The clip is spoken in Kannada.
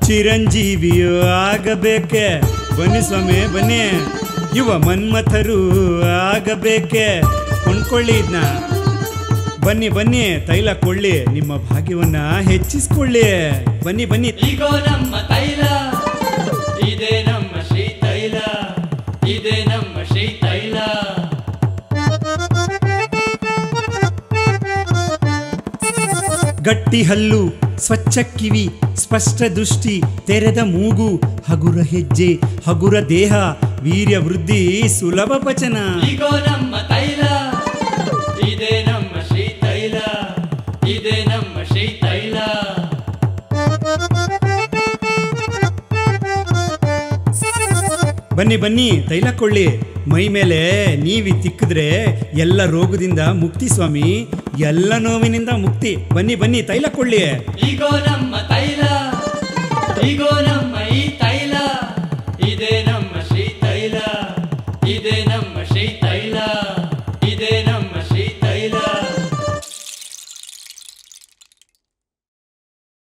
ಚಿರಂಜೀವಿಯು ಆಗಬೇಕೆ ಬನ್ನಿ ಸ್ವಾಮಿ ಬನ್ನಿ ಯುವ ಮನ್ಮಥರು ಆಗಬೇಕೆ ಕೊಂಡ್ಕೊಳ್ಳಿ ಇದನ್ನ ಬನ್ನಿ ಬನ್ನಿ ತೈಲ ಕೊಳ್ಳಿ ನಿಮ್ಮ ಭಾಗ್ಯವನ್ನ ಹೆಚ್ಚಿಸ್ಕೊಳ್ಳಿ ಬನ್ನಿ ಬನ್ನಿ ಈಗೋ ನಮ್ಮ ತೈಲ ಇದೇ ನಮ್ಮ ಶ್ರೀ ತೈಲ ಇದೇ ನಮ್ಮ ಶ್ರೀ ತೈಲ ಗಟ್ಟಿ ಹಲ್ಲು ಸ್ವಚ್ಛ ಕಿವಿ ಸ್ಪಷ್ಟ ದೃಷ್ಟಿ ತೆರೆದ ಮೂಗು ಹಗುರ ಹೆಜ್ಜೆ ಹಗುರ ದೇಹ ವೀರ್ಯ ವೃದ್ಧಿ ಸುಲಭ ಪಚನ ಈಗೋ ನಮ್ಮ ತೈಲ ಇದೇ ನಮ್ಮ ಶ್ರೀ ತೈಲ ಇದೇ ನಮ್ಮ ಶ್ರೀ ತೈಲ ಬನ್ನಿ ಬನ್ನಿ ತೈಲ ಕೊಳ್ಳಿ ಮೈ ಮೇಲೆ ನೀವಿ ತಿಕ್ಕಿದ್ರೆ ಎಲ್ಲ ರೋಗದಿಂದ ಮುಕ್ತಿ ಸ್ವಾಮಿ ಎಲ್ಲ ನೋವಿನಿಂದ ಮುಕ್ತಿ ಬನ್ನಿ ಬನ್ನಿ ತೈಲ ಕೊಳ್ಳಿ ಈಗೋ ನಮ್ಮ